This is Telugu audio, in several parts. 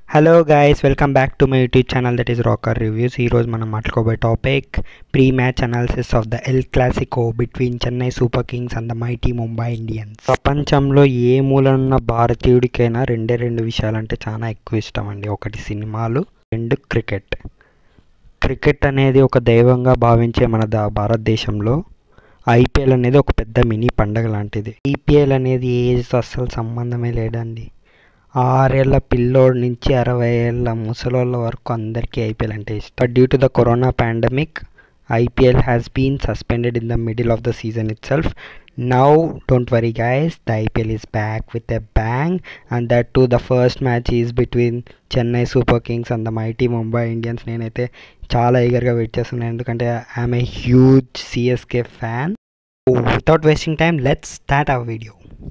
Hello guys welcome back to my YouTube channel that is rocker reviews ఈరోజు మనం మాట్లాడుకోబోయే topic pre match analysis of the El Clasico between Chennai Super Kings and the mighty Mumbai Indians ప్రపంచంలో ఏ మూలనున్న భారతీయుడికైనా రెండే రెండు విషయాలంటే చాలా ఎక్కువ ఇష్టం అండి ఒకటి సినిమాలు రెండు క్రికెట్ క్రికెట్ అనేది ఒక దైవంగా భావించే మన దా భారతదేశంలో ఐపీఎల్ అనేది ఒక పెద్ద మినీ పండగ లాంటిది ఐపీఎల్ అనేది ఏజ్తో అస్సలు సంబంధమే లేదండి ఆరేళ్ల పిల్లోడి నుంచి అరవై ఏళ్ళ ముసలోళ్ళ వరకు అందరికీ ఐపీఎల్ అంటే ఇష్టం due to the corona pandemic IPL has been suspended in the middle of the season itself now don't worry guys the IPL is back with a bang and that to the first match is between Chennai Super Kings and the mighty Mumbai Indians నేనైతే చాలా ఈగర్గా వెయిట్ చేస్తున్నాను ఎందుకంటే I'm a huge CSK fan without wasting time let's start our video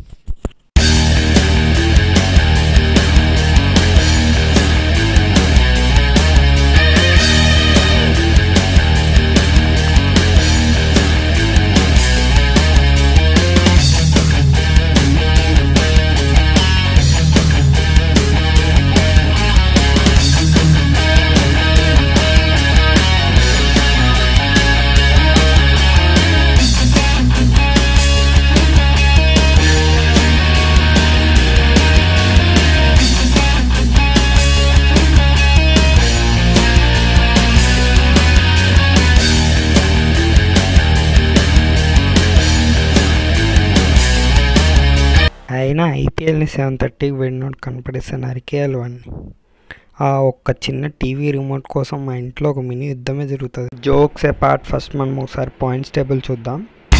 అయినా ఐపీఎల్ని సెవెన్ థర్టీకి వెళ్ళినట్టు కనపడిస్తే నరికేయాలి వాడిని ఆ ఒక్క చిన్న టీవీ రిమోట్ కోసం మా ఇంట్లో ఒక మినీ యుద్ధమే జరుగుతుంది జోక్స్ అపార్ట్ ఫస్ట్ మనం ఒకసారి పాయింట్స్ టేబుల్ చూద్దాం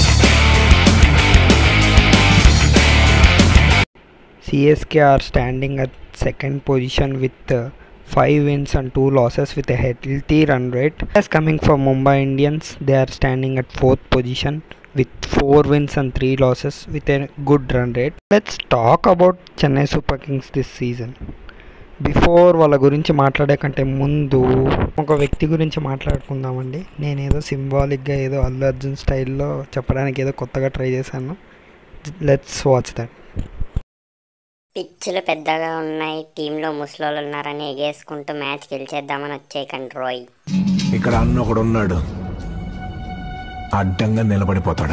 CSK are standing at second position with five wins and two losses with a healthy run rate as coming for Mumbai Indians they are standing at fourth position with four wins and three losses with a good run rate. Let's talk about Chennai Super Kings this season. Before వాళ్ళ గురించి మాట్లాడే కంటే ముందు ఒక వ్యక్తి గురించి మాట్లాడుకుందామండి నేనేదో సింబాలిక్గా ఏదో అల్లు అర్జున్ స్టైల్లో చెప్పడానికి ఏదో కొత్తగా ట్రై చేశాను లెట్స్ వాచ్ దట్ పిచ్చులు పెద్దగా ఉన్నాయి టీంలో ముసలోళ్ళు ఉన్నారని ఎగేసుకుంటూ మ్యాచ్ గెలిచేద్దామని వచ్చేయకండి రోయ్ ఇక్కడ అన్న ఒకడు ఉన్నాడు అడ్డంగా నిలబడిపోతాడు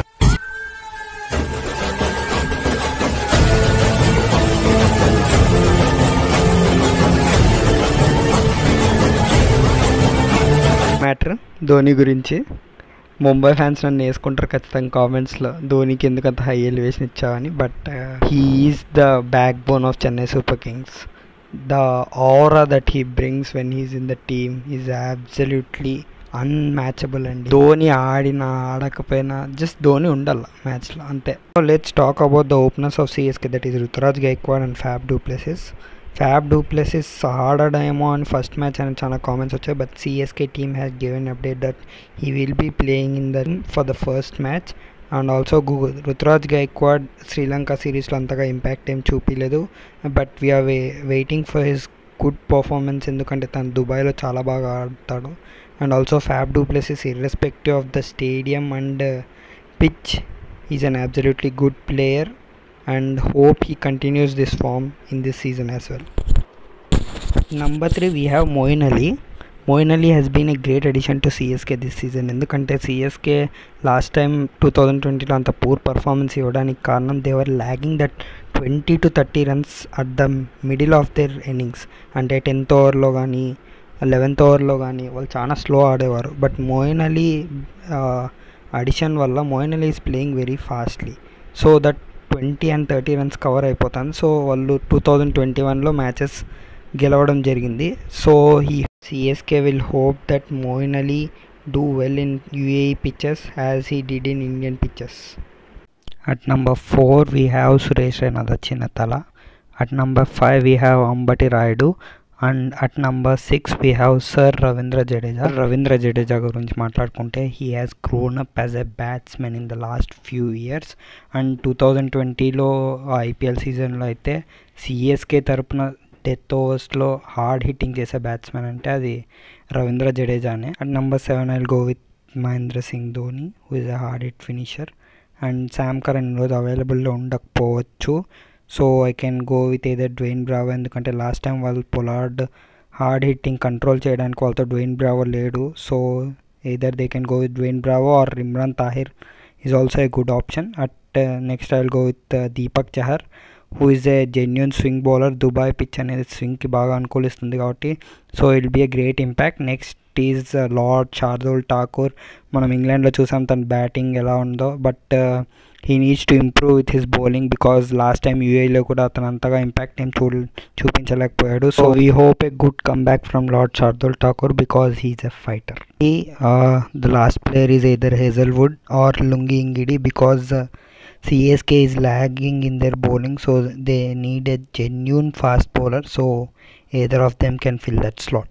మ్యాటర్ ధోని గురించి ముంబై ఫ్యాన్స్ నన్ను వేసుకుంటారు ఖచ్చితంగా కామెంట్స్లో ధోనికి ఎందుకు అంత హై ఎలివేషన్ ఇచ్చావని but he is the backbone of Chennai Super Kings the aura that he brings when he's in the team is absolutely unmatchable అండి ధోని ఆడినా ఆడకపోయినా జస్ట్ ధోని ఉండాలి మ్యాచ్లో అంతే let's talk about the openers of CSK that is Ruturaj Gaikwad and Faf du Plessis Faf du Plessis ఆడడేమో అని ఫస్ట్ మ్యాచ్ అని చాలా కామెంట్స్ వచ్చాయి but CSK team has given update that he will be playing in the for the first match and also Google Ruturaj Gaikwad Sri Lanka సిరీస్లో అంతగా ఇంపాక్ట్ ఏం చూపించలేదు but we are way waiting for his good performance ఎందుకంటే తను దుబాయ్లో చాలా బాగా ఆడతాడు and also fab du places irrespective of the stadium and pitch is an absolutely good player and hope he continues this form in this season as well. Number three, we have Moin Ali. Moin Ali has been a great addition to CSK this season ఎందుకంటే CSK last time two thousand ట్వంటీలో అంత పూర్ పర్ఫార్మెన్స్ ఇవ్వడానికి కారణం they were lagging that twenty to thirty runs at the middle of their innings అంటే టెన్త్ ఓవర్లో కానీ లెవెన్త్ ఓవర్లో కానీ వాళ్ళు చాలా స్లో ఆడేవారు బట్ మోయిన్ అలీ అడిషన్ వల్ల Moeen Ali is playing very fastly so that twenty and thirty runs cover అయిపోతాను సో వాళ్ళు టూ థౌజండ్ ట్వంటీ వన్లో మ్యాచెస్ గెలవడం జరిగింది సో ఈ CSK will hope that Moeen Ali do well in UAE pictures as he did in Indian pictures at number four we have Suresh Raina Chinna Thala at number five we have Ambati Rayudu and at number six we have sir Ravindra Jadeja Ravindra Jadeja గురించి మాట్లాడుకుంటే he has grown up as a batsmen in the last few years and two thousand ట్వంటీలో ఐపీఎల్ సీజన్లో అయితే సిఎస్కే తరపున డెత్ ఓవర్స్లో హార్డ్ హిట్టింగ్ చేసే బ్యాట్స్మెన్ అంటే అది రవీంద్ర జడేజానే and number seven I'll go with Mahendra Singh Dhoni who is a hard hit finisher and Sam Curran ఈరోజు అవైలబుల్లో ఉండకపోవచ్చు so I can go with either Dwayne Bravo ఎందుకంటే లాస్ట్ టైం వాళ్ళు పొలార్డ్ హార్డ్ హిట్టింగ్ కంట్రోల్ చేయడానికి వాళ్ళతో డ్వైన్ బ్రావో లేడు so either they can go with Dwayne Bravo or Imran Tahir is also a good option at next I will go with Deepak Chahar who is a genuine swing bowler Dubai pitch అనేది స్వింగ్కి బాగా అనుకూలిస్తుంది కాబట్టి so it be a great impact next is lord Shardul Thakur మనం ఇంగ్లాండ్లో చూసాం తన బ్యాటింగ్ ఎలా ఉందో but he needs to improve with his bowling because last time యూఏలో కూడా అతను అంతగా ఇంపాక్ట్ ఏం చూ చూపించలేకపోయాడు so we hope a good come back from lord Shardul Thakur because he's a fighter the last player is either Hazlewood or Lungi Ngidi because CSK is lagging in their bowling, so they need a genuine fast bowler. So either of them can fill that slot.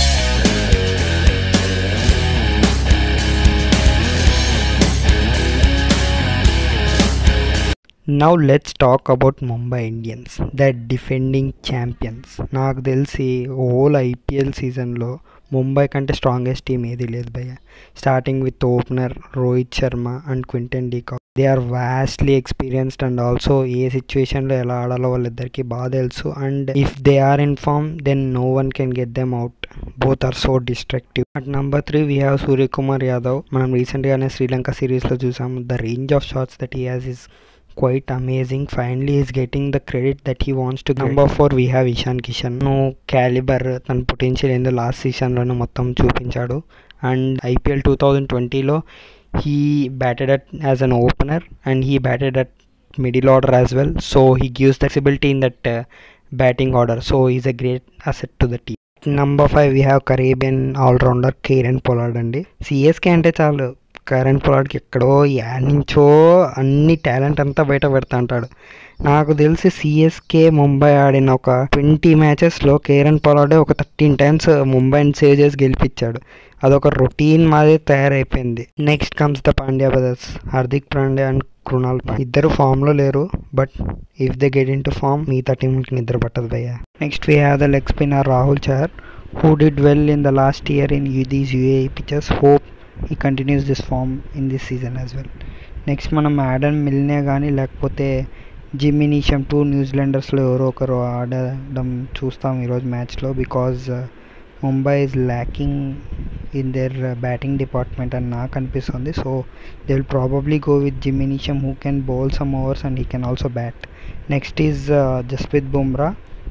Now let's talk about Mumbai Indians, the defending champions. నాకు తెలిసి హోల్ ఐపీఎల్ సీజన్లో ముంబై కంటే స్ట్రాంగెస్ట్ టీం ఏది లేదు భయ్య starting with opener Rohit Sharma and Quinton de Kock they are vastly experienced and also a సిచ్యువేషన్లో ఎలా ఆడాలో వాళ్ళిద్దరికి బాగా తెలుసు and if they are in form then no one can get them out both are so destructive at number three we have Suryakumar Yadav మనం రీసెంట్గానే శ్రీలంక సిరీస్లో చూసాము the range of shots that he has is quite amazing. Finally, he's getting the credit that he wants to get. Number four, we have Ishan Kishan ను క్యాలిబర్ తన పొటెన్షియల్ ఏందో లాస్ట్ సీజన్లోనే మొత్తం చూపించాడు అండ్ ఐపీఎల్ టూ థౌజండ్ ట్వంటీలో he batted at as an opener and he batted at middle order as well so he gives flexibility in that batting order so is a great asset to the team number five we have Caribbean allrounder Kieron Pollard అండి సిఎస్కే అంటే చాలు కరెంట్ పొలాడ్కి ఎక్కడో యాడ్ నుంచో అన్ని టాలెంట్ అంతా బయట పెడతా అంటాడు నాకు తెలిసి సిఎస్కే ముంబై ఆడిన ఒక ట్వంటీ మ్యాచెస్లో కేరన్ పొలాడే ఒక థర్టీన్ టైమ్స్ ముంబైని సేవ్ చేసి గెలిపించాడు అదొక రొటీన్ మాదే తయారైపోయింది next comes the Pandya brothers Hardik Pandya and Krunal Pandya ఇద్దరు ఫామ్లో లేరు but if they get in to form మిగతా టీంకి నిద్ర పట్టదు భయ్య next we have the leg spinner Rahul Chahar who did well in the last year in these UAE pitches hope he continues this form in this season as well next మనం యాడన్ మిల్నే కానీ లేకపోతే జిమ్మి నీషం టూ న్యూజిలాండర్స్లో ఎవరో ఒకరు ఆడడం చూస్తాం ఈరోజు మ్యాచ్లో because Mumbai is lacking in their batting department అని నాకు అనిపిస్తుంది so they will probably go with Jimmy Neesham who can bowl some overs and he can also bat next is Jasprit Bumrah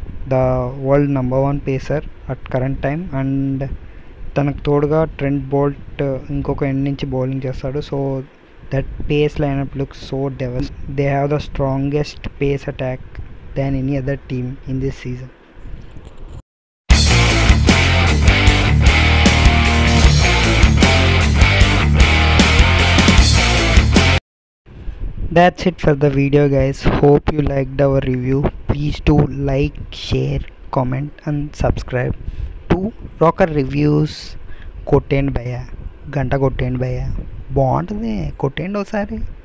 the world number one pacer at current time and తనకు తోడుగా ట్రెంట్ బోల్ట్ ఇంకొక ఎండ్ నుంచి బౌలింగ్ చేస్తాడు so that pace lineup looks so devil they have the strongest pace attack than any other team in this season That's it for the video guys. Hope you liked our review. Please do like, share, comment and subscribe to Rocker Reviews. కొట్టేయండి భయ్య గంట కొట్టేయండి భయ్య బాగుంటుంది కొట్టేయండి ఒకసారి